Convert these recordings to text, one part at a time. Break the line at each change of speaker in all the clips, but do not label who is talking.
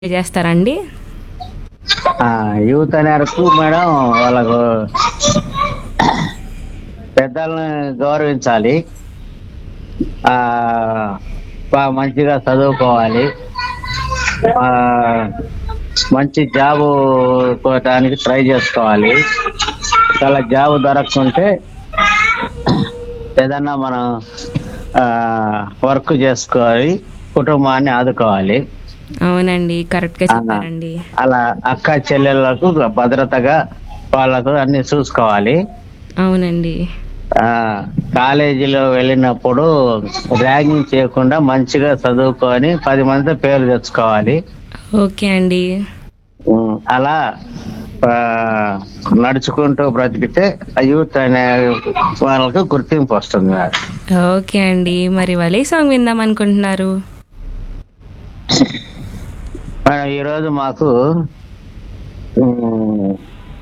చేస్తారండి
ఆ, యూత్ అనే వరకు మేడం వాళ్ళకు పెద్దల్ని గౌరవించాలి ఆ బా- మంచిగా చదువుకోవాలి ఆ, మంచి జాబు కోయటానికి ట్రై చేసుకోవాలి చాలా జాబ్ దొరకకుంటే ఏదన్నా మనం వర్క్ చేసుకోవాలి కుటుంబాన్ని ఆదుకోవాలి
అవునండి కరెక్ట్ గా
ఆ.
చెప్పారండి
అలా అక్క చెల్లెళ్ళకు భద్రతగా వాళ్ళకు అన్ని చూసుకోవాలి
అవునండి
ఆ కాలేజీలో వెళ్ళినప్పుడు ర్యాగింగ్ చేయకుండా మంచిగా చదువుకొని పది మంది పేరు తెచ్చుకోవాలి
ఓకే అండి
ఉమ్, అలా ఆ, నడుచుకుంటూ బ్రతికితే ఆ యూత్ అనే వాళ్ళకు గుర్తింపు వస్తుంది
ఓకే అండి మరి వాళ్ళే సాంగ్ విందాం అనుకుంటున్నారు
మేడం ఈరోజు మాకు ఉమ్,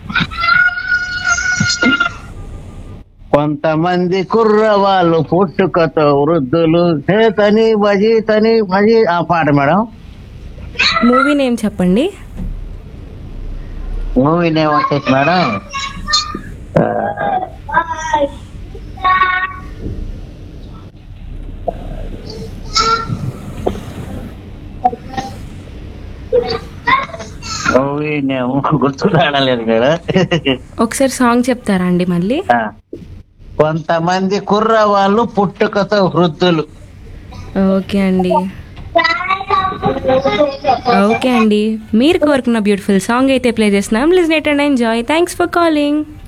కొంతమంది కుర్రవాళ్ళు పుట్టుకతో వృద్ధులు చేతని భజీతని భజీ ఆ పాట మేడం
మూవీ నేమ్ చెప్పండి
మూవీ నేమ్ వచ్చేసి మేడం ఆ, మూవీ నేమ్ గుర్తు రావడం మేడం
ఒకసారి సాంగ్ చెప్తారా అండి మళ్ళీ
ఆ. కొంతమంది కుర్రవాళ్ళు పుట్టుకతో వృద్ధులు
ఓకే అండి ఓకే అండి మీరు కోరుకున్న బ్యూటిఫుల్ సాంగ్ అయితే ప్లే చేస్తున్నాం listen it and enjoy thanks for calling